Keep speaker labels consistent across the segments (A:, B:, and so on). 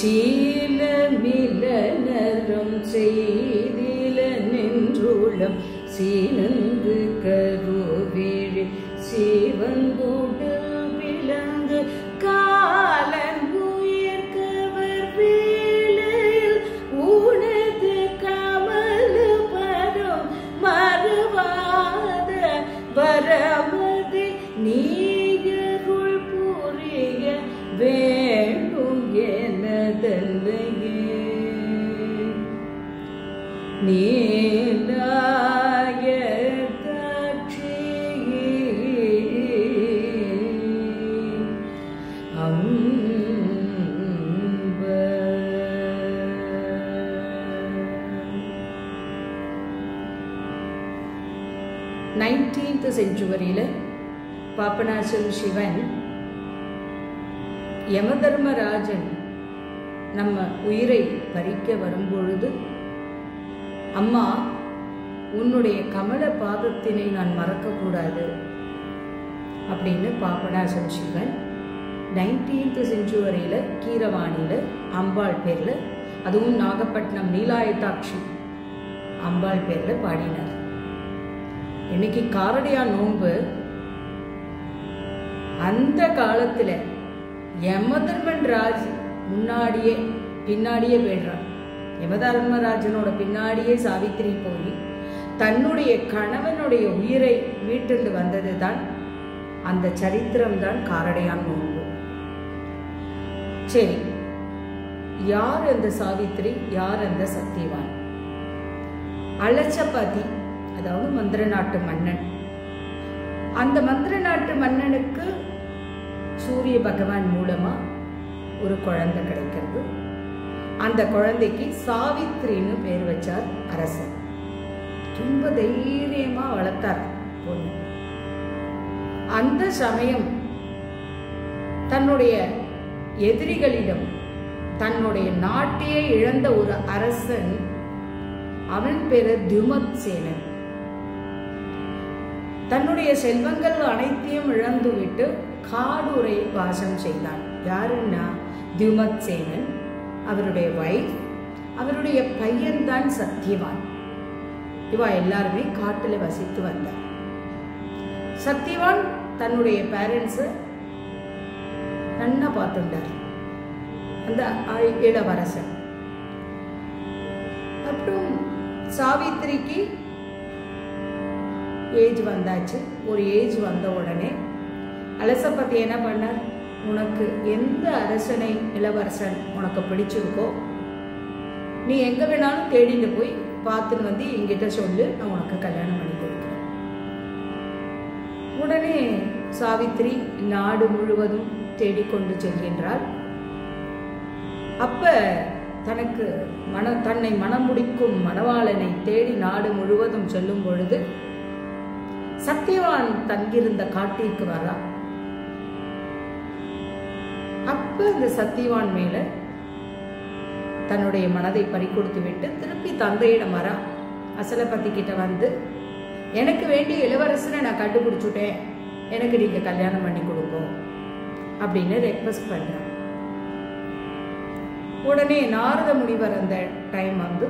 A: சீலமிலனரும் செய்தில நின்றுளம் சீனந்து கருவிழி சிவங்குடல் விளங்கு காலன் உயர்கவர் வேளையில் உனது கமல பரம் மறுவாத வரமதி நீயருள் புரிய வேண்டும் எனதல்லையே நீலாய நைன்டீன்த் செஞ்சுவரியில் பாப்பநாசம் சிவன் யமதர்மராஜன் நம்ம உயிரை பறிக்க வரும்பொழுது அம்மா உன்னுடைய கமல பாதத்தினை நான் மறக்கக்கூடாது அப்படின்னு பாபநாசம் சிவன் நைன்டீன்த் செஞ்சுவரியில் கீரவாணியில் அம்பாள் பேரில் அதுவும் நாகப்பட்டினம் நீலாயதாட்சி அம்பாள் பேரில் பாடினார் இன்னைக்கு காரடியா நோன்பு அந்த காலத்துல யமதர்மன் ராஜ் முன்னாடியே பின்னாடியே போயிடுறான் யமதர்மராஜனோட பின்னாடியே சாவித்திரி போய் தன்னுடைய கணவனுடைய உயிரை மீட்டுண்டு வந்தது தான் அந்த சரித்திரம் தான் காரடையான் நோன்பு சரி யார் அந்த சாவித்திரி யார் அந்த சத்தியவான் அலச்சபதி அதாவது மந்திர நாட்டு மன்னன் அந்த மந்திர நாட்டு மன்னனுக்கு சூரிய பகவான் மூலமா ஒரு குழந்தை கிடைக்கிறது அந்த குழந்தைக்கு சாவித்ரின்னு பேர் வச்சார் அரசன் ரொம்ப தைரியமா வளர்த்தார் பொண்ணு அந்த சமயம் தன்னுடைய எதிரிகளிடம் தன்னுடைய நாட்டையே இழந்த ஒரு அரசன் அவன் பேரு தியுமத் சேனன் தன்னுடைய செல்வங்கள் அனைத்தையும் இழந்துவிட்டு காடுரை வாசம் செய்தான் யாருன்னா தியுமத் சேனன் அவருடைய வைஃப் அவருடைய பையன்தான் சத்தியவான் இவா எல்லாருமே காட்டுல வசித்து வந்தார் சத்தியவான் தன்னுடைய பேரண்ட்ஸை நன்னா பார்த்துட்டார் அந்த ஆ- இளவரசன் அப்புறம் சாவித்திரிக்கு ஏஜ் வந்தாச்சு ஒரு ஏஜ் வந்த உடனே அலசப்பதி என்ன பண்ணார் உனக்கு எந்த அரசனை இளவரசன் உனக்கு பிடிச்சிருக்கோ நீ எங்க வேணாலும் தேடிட்டு போய் பார்த்துன்னு வந்து என்கிட்ட சொல்லு நான் உனக்கு கல்யாணம் பண்ணி கொடுக்குறேன் உடனே சாவித்திரி நாடு முழுவதும் தேடிக்கொண்டு செல்கின்றாள் அப்ப தனக்கு மன தன்னை மனம் முடிக்கும் மணவாளனை தேடி நாடு முழுவதும் செல்லும் பொழுது சத்தியவான் தங்கியிருந்த காட்டிற்கு வரா அப்ப இந்த சத்தியவான் மேல தன்னுடைய மனதை பறிகொடுத்து விட்டு திருப்பி தந்தையிடம் வரா அசலபதி கிட்ட வந்து எனக்கு வேண்டிய இளவரசனை நான் கண்டுபிடிச்சுட்டேன் எனக்கு நீங்க கல்யாணம் பண்ணி கொடுப்போம் அப்படின்னு ரெக்வஸ்ட் பண்றான் உடனே நாரத முனிவர் அந்த டைம் வந்து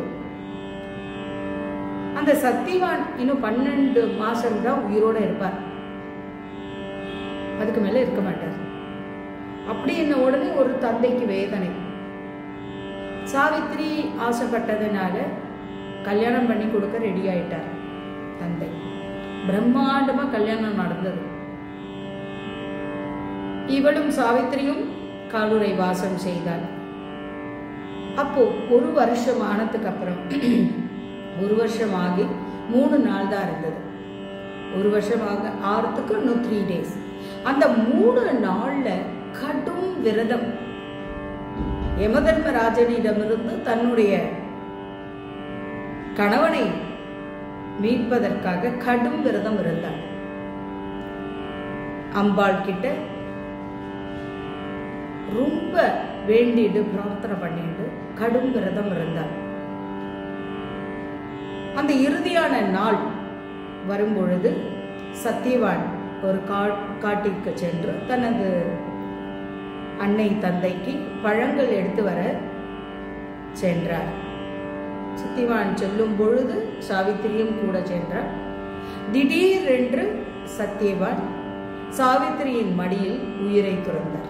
A: அந்த சத்தியவான் இன்னும் பன்னெண்டு மாசம் தான் உயிரோட இருப்பார் அதுக்கு மேல இருக்க மாட்டார் அப்படி என்ன உடனே ஒரு தந்தைக்கு வேதனை சாவித்திரி ஆசைப்பட்டதுனால கல்யாணம் பண்ணி கொடுக்க ரெடி ஆயிட்டார் தந்தை பிரம்மாண்டமா கல்யாணம் நடந்தது இவளும் சாவித்திரியும் காலுரை வாசம் செய்தாள் அப்போ ஒரு வருஷம் ஆனதுக்கு அப்புறம் ஒரு வருஷம் ஆகி மூணு நாள் தான் இருந்தது ஒரு வருஷம் ஆக ஆறதுக்கு இன்னும் த்ரீ டேஸ் அந்த மூணு நாள்ல கடும் விரதம் யமதர்மராஜனிடமிருந்து தன்னுடைய கணவனை மீட்பதற்காக கடும் விரதம் இருந்தாள் அம்பாள் கிட்ட ரொம்ப வேண்டிட்டு பிரார்த்தனை பண்ணிட்டு கடும் விரதம் இருந்தார் அந்த இறுதியான நாள் வரும்பொழுது சத்தியவான் ஒரு கா காட்டிற்கு சென்று தனது அன்னை தந்தைக்கு பழங்கள் எடுத்து வர சென்றார் சத்தியவான் செல்லும் பொழுது சாவித்திரியும் கூட சென்றார் திடீரென்று சத்தியவான் சாவித்திரியின் மடியில் உயிரை துறந்தார்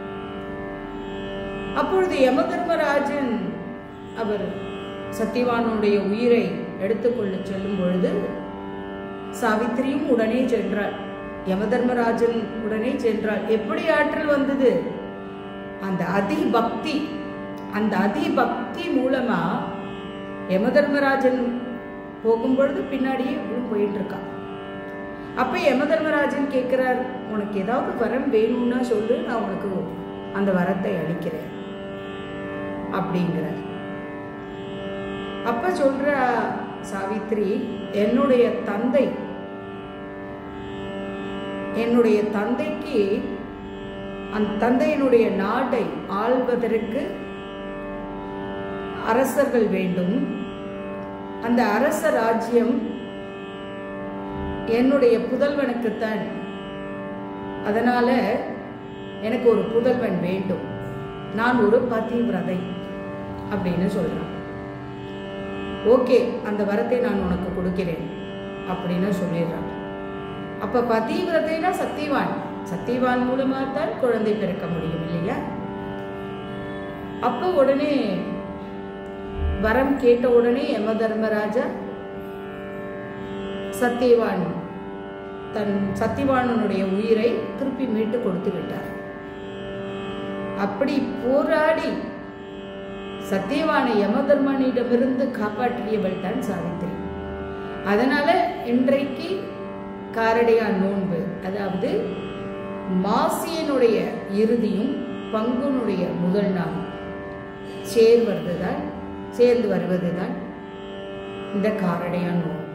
A: அப்பொழுது யமதர்மராஜன் அவர் சத்தியவானுடைய உயிரை எடுத்துக்கொள்ள செல்லும் பொழுது சாவித்திரியும் உடனே சென்றாள் யமதர்மராஜன் உடனே சென்றாள் எப்படி ஆற்றல் வந்தது அந்த அதி பக்தி அந்த அதி பக்தி மூலமா யமதர்மராஜன் போகும்பொழுது பின்னாடியே இவளும் போயிட்டு இருக்கா அப்ப யமதர்மராஜன் கேட்கிறார் உனக்கு ஏதாவது வரம் வேணும்னா சொல்லு நான் உனக்கு அந்த வரத்தை அளிக்கிறேன் அப்படிங்கிறார் அப்ப சொல்ற சாவித்ரி என்னுடைய தந்தை என்னுடைய தந்தைக்கு அந்த தந்தையினுடைய நாட்டை ஆள்வதற்கு அரசர்கள் வேண்டும் அந்த அரச ராஜ்யம் என்னுடைய புதல்வனுக்குத்தான் அதனால எனக்கு ஒரு புதல்வன் வேண்டும் நான் ஒரு பதிவிரதை அப்படின்னு சொல்றான் ஓகே அந்த வரத்தை நான் உனக்கு கொடுக்கிறேன் அப்படின்னு சொல்லிடுறான் அப்ப பதிவிரதைனா சத்தியவான் சத்தியவான் மூலமா தான் குழந்தை பிறக்க முடியும் இல்லையா அப்ப உடனே வரம் கேட்ட உடனே யம தர்மராஜா சத்தியவான் தன் சத்தியவானனுடைய உயிரை திருப்பி மீட்டு கொடுத்து விட்டார் அப்படி போராடி சத்தியவானை யமதர்மனிடமிருந்து காப்பாற்றியவள் தான் சாவித்திரி அதனால இன்றைக்கு காரடையான் நோன்பு அதாவது மாசியனுடைய இறுதியும் பங்குனுடைய முதல் நாள் சேர்வதுதான் சேர்ந்து வருவதுதான் இந்த காரடையான் நோன்பு